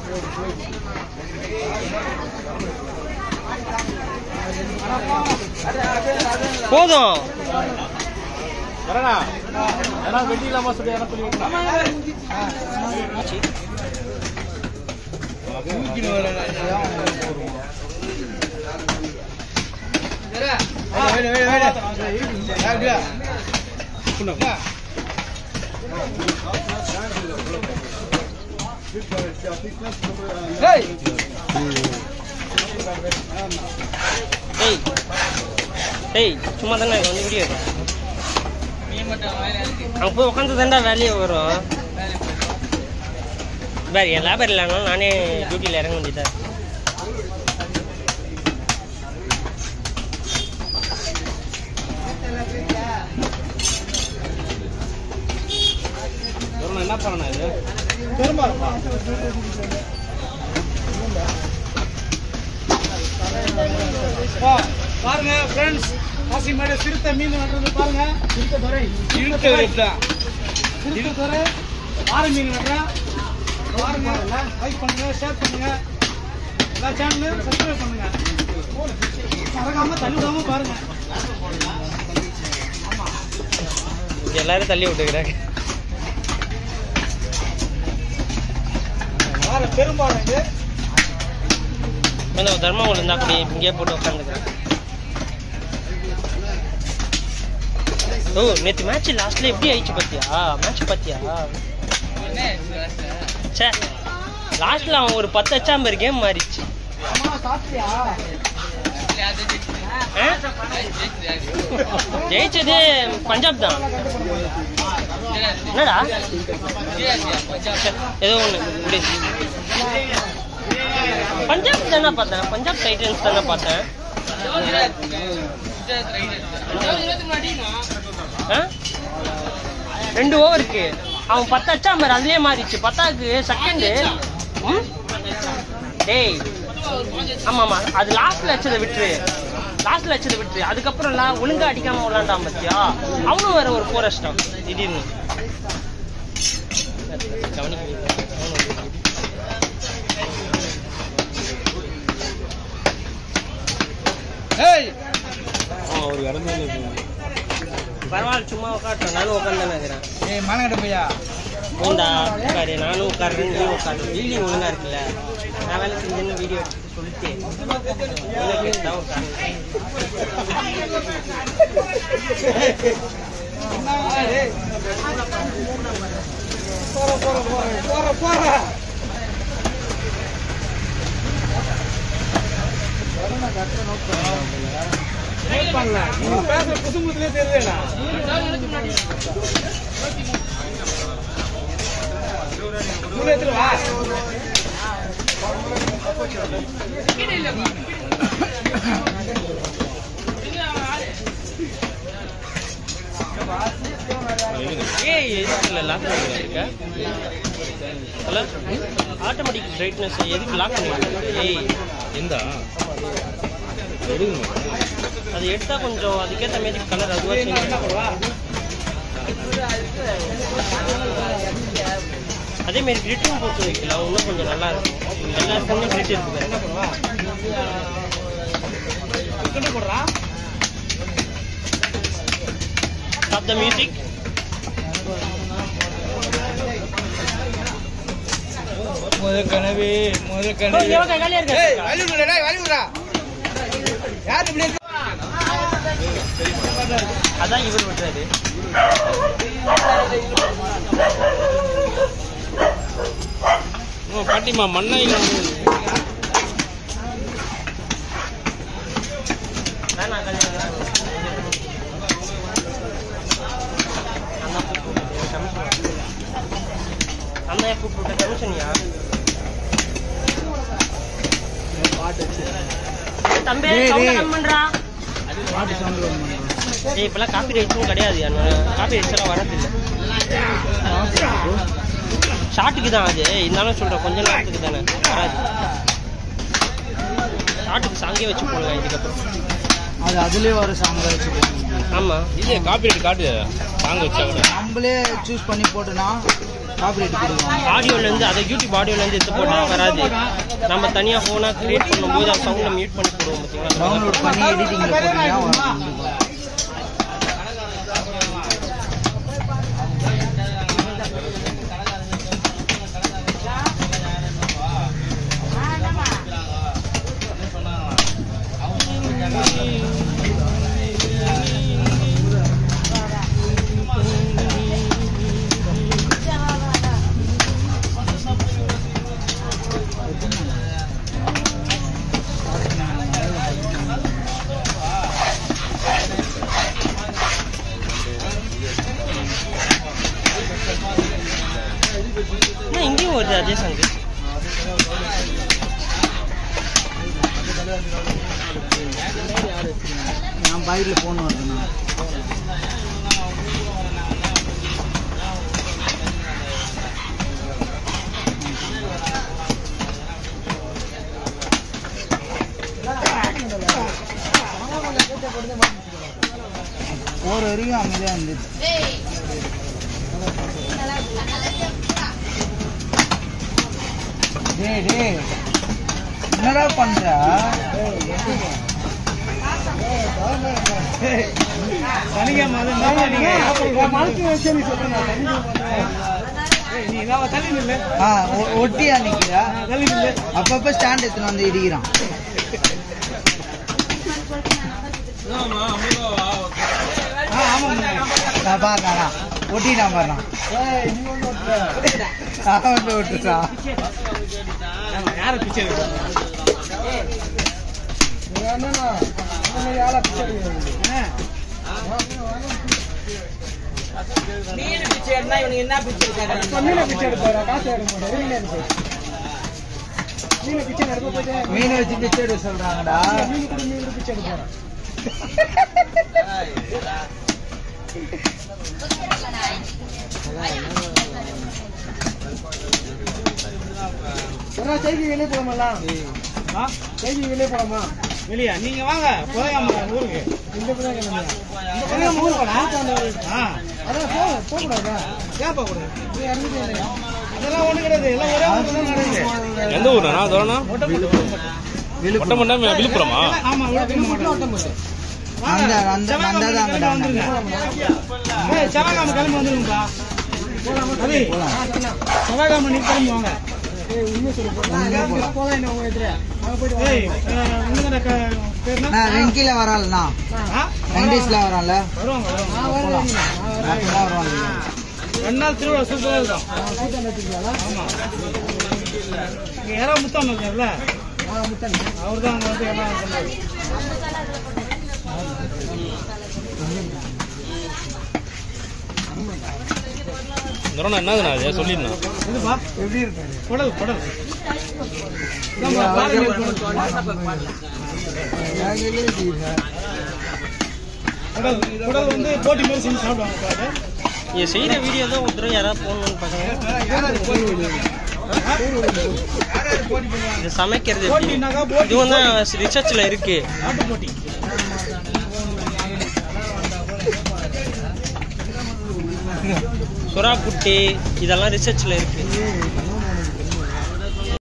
போதும் வரண்ணா யாராவது வெட்டி இல்லாம சொல்லி யாராவது சொல்லி விட்டுனா டேய் டேய் சும்மா தானே வந்து வீடியோ அங்கே போய் உட்காந்து தாண்டா வேலையே வரும் வேறு என் லேபர் இல்லைனாலும் நானே டியூட்டியில் இறங்க வேண்டியதா இருக்கு. வரணும் என்ன பண்ணணும் இது பாருங்க ஃப்ரெண்ட்ஸ் காசிமேடு சிறுத்தை மீன் வெட்டுறது பாருங்க சிறுத்தை துறை இழுத்து வைப்பேன். சிறுத்தை துறை ஆறு மீன் வெட்டுறேன் பாருங்க லைக் பண்ணுங்க ஷேர் பண்ணுங்க எல்லா சேனலும் சப்ஸ்கிரைப் பண்ணுங்க மறக்காம தள்ளிடாம பாருங்க எல்லாரும் தள்ளி விட்டுக்கிறாங்க வேற பெரும்பாலும் இது கொஞ்சம் தர்மங்கள் இருந்தால் அப்படி இங்கேயே போட்டு உட்காந்துக்கிறேன் ஓ நேற்று மேட்ச் லாஸ்ட்ல எப்படி ஆயிடுச்சு பாத்தியா மேட்ச் பாத்தியா சே லாஸ்ட்ல அவன் ஒரு பத்து அச்சாம் பேர் கேம் மாறிடுச்சு அம்மா சாப்பிட்டியா ஆ? ஜெயிச்சது பஞ்சாப் தான் என்னடா சரி, ஏதோ ஒன்று விடு பஞ்சாப் தானே பார்த்தேன் பஞ்சாப் டைட்டன்ஸ் தானே பார்த்தேன் ஆ? ரெண்டு ஓவருக்கு அவன் பத்து அச்சாம் பாரு அதுலயே மாறிச்சு பத்தாக்கு செகண்டு டேய் ஆமா ஆமா அது லாஸ்ட்ல அச்சதை விட்டுரு லாஸ்ட்ல அச்சதை விட்டுரு அதுக்கப்புறம் எல்லாம் ஒழுங்கா அடிக்காம விளாண்டான் பத்தியா அவனும் வேற ஒரு போர் அடிச்சிட்டான் திடீர்னு கவனிக்கவே இல்லை. அவனும் ஒரு wicket. ஏய் அவன் ஒரு இறந்தாலே பரவாயில்ல சும்மா உட்காட்டேன் நானும் உட்காந்து இருக்கிறேன் ஏய் மானகட்ட பையா போண்டா உட்காரு நானும் உட்காருறேன் நீ உட்காரு வீடியோ ஒழுங்கா இருக்குல்ல நான் வேலை செஞ்சேன்னு வீடியோ சொல்லிட்டு உனக்கு தான் உட்காரு போற போற போற போற போற பண்ணல நீங்க பேசுற குசும்புலயே தெரியலடா தூரத்துல வா ஏய் எதுக்கு லாக் பண்ணி இருக்க ஹலோ ஆட்டோமேட்டிக் பிரைட்னஸ் எதுக்கு லாக் பண்ணி ஏய் எந்த எடுக்கணும் அது எடுத்தா கொஞ்சம் அதுக்கேற்ற மாதிரி கலர் அதுவா சேஞ்ச் அதே மாதிரி கிரிட்டும் போட்டு வைக்கலாம் இன்னும் கொஞ்சம் நல்லா இருக்கும் எல்லா ஃபோன்லையும் கிரிட் இருக்குது கிட்ட போடுறா ஸ்டாப் த மியூசிக் முதல் கனவே முதல் காலியா இருக்கு வலி விடுறா வலி விடுறா யார் இப்படி இருக்கு? அதான் இவர் விட்டுறாரு ஓ பாட்டிமா மண்ணை வேணாம் கல்யாணம் அண்ணா கூப்பிட்டு கமிஷனியா தம்பி சவுண்ட கம் பண்றா ஏய் இப்பெல்லாம் காப்பி ரைட்ஸும் கிடையாது காப்பி ரைட்ஸ் எல்லாம் வரதில்லை ஷார்ட்டுக்கு தான் அது இருந்தாலும் சொல்றேன் கொஞ்ச நேரத்துக்கு தானே வராது ஷார்ட்டுக்கு சாங்கே வச்சு போடுங்க இதுக்கப்புறம் அது அதுலயே வர சாங் வச்சுக்கோங்க ஆமா இல்லையே காப்பி ரைட் காட்டு சாங் வச்சா கூட நம்மளே சூஸ் பண்ணி போட்டோன்னா காப்பிரைட் கொடுக்கலாம் ஆடியோல இருந்து அதை யூடியூப் ஆடியோல இருந்து எடுத்து போட்டா வராது நம்ம தனியா போனா கிரியேட் பண்ணும்போது அந்த சவுண்ட மியூட் பண்ணி போடுவோம் பாத்தீங்களா டவுன்லோட் பண்ணி எடிட்டிங்ல போட்டீங்கன்னா வரும். என்ன இங்கேயும் வருது அதே சங்கு நான் பைக்ல போன் வருதுண்ணா போற வரைக்கும் அமைதியா இருந்துச்சு டேய் டேய் என்னடா பண்ற சனிக்கிழமை அது மாதிரி நீங்க மனசு வச்சு நீ சொல்றேன் நீ இதான் தள்ளி நில்லு ஆ ஒ- ஒட்டியா நிக்கிறா தள்ளி நில்லு அப்பப்ப ஸ்டாண்ட் எடுத்துன்னு வந்து இடிக்கிறான் ஆ ஆமாம் நான் பாருண்ணா ஒட்டிட்டான் பாருண்ணா அவன் வந்து விட்டுட்டான் யாரை பிச்சை எடுக்கிறது? என்ன? இப்ப மீனை பிச்சை எடுப்பாரா? காசு எடுக்க மாட்டாரு. மீனை எடுப்பாரு. மீனை பிச்சை எடுக்க போயிட்டு மீன் வச்சு பிச்சை எடுக்க சொல்றாங்கடா மீன் கூட மீன் கூட பிச்சை எடுப்பாரா? ஒரு செய்தி வெளியே போலாமா செய்தி வெளியே போலாமா வெளியா நீங்க வாங்க புதையாம ஊருக்கு இந்த புதையாம இந்த புதையாம ஊருக்கு ஆ அதான் போ போக கூடாதா ஏன் போக கூடாது நீ அறிவிக்க இல்லையா? அதெல்லாம் ஒண்ணு கிடையாது எல்லாம் ஒரே ஊர்ல தான் நடக்குது எந்த ஊர்ண்ணா தோரணா விழுப்புரம் ஒட்டமண்டா விழுப்புரமா ஆமா விழுப்புரம் ஓட்டம்போது அந்த அந்த வந்தாதாங்கடா செவ்வாய்க்கிழமை கிளம்பி வந்துருங்கப்பா ரவி செவ்வாய்க்கிழமை நீ கிளம்பி வாங்க ஏய், அஹ், உன்னோட க- பேர் என்ன? நான் வெங்கில வரான்லண்ணா ஆ? வெங்கடேஷ்ல வரான்ல வருவாங்க, வருவாங்க. அப்பதான் வருவாங்க ரெண்டு நாள் திருவிழா சூப்பரா இருக்கும் ஆமா இங்க யாரோ முத்தம் இருக்கார்ல அவர் தான் அங்க வந்து எல்லாம் பண்ணாரு தோரணா என்னதுண்ணா அது சொல்லிருந்தா இதுப்பா எப்படி இருக்காரு குடல் குடல் இதாம்மா, பாருங்க. குடல் குடல் வந்து போட்டி மாதிரி செஞ்சு சாப்பிடுவாங்க பாரு நீங்க செய்யற வீடியோ தான் ஒரு தடவை யாராவது போடணும்னு பாருங்க இது சமைக்கிறது எப்படி? போட்டினாக்கா போட்டி இதுவும் தான் ரிசர்ச்ல இருக்கு நாட்டு போட்டி சுறா புட்டி இதெல்லாம் ரிசர்ச்ல இருக்கு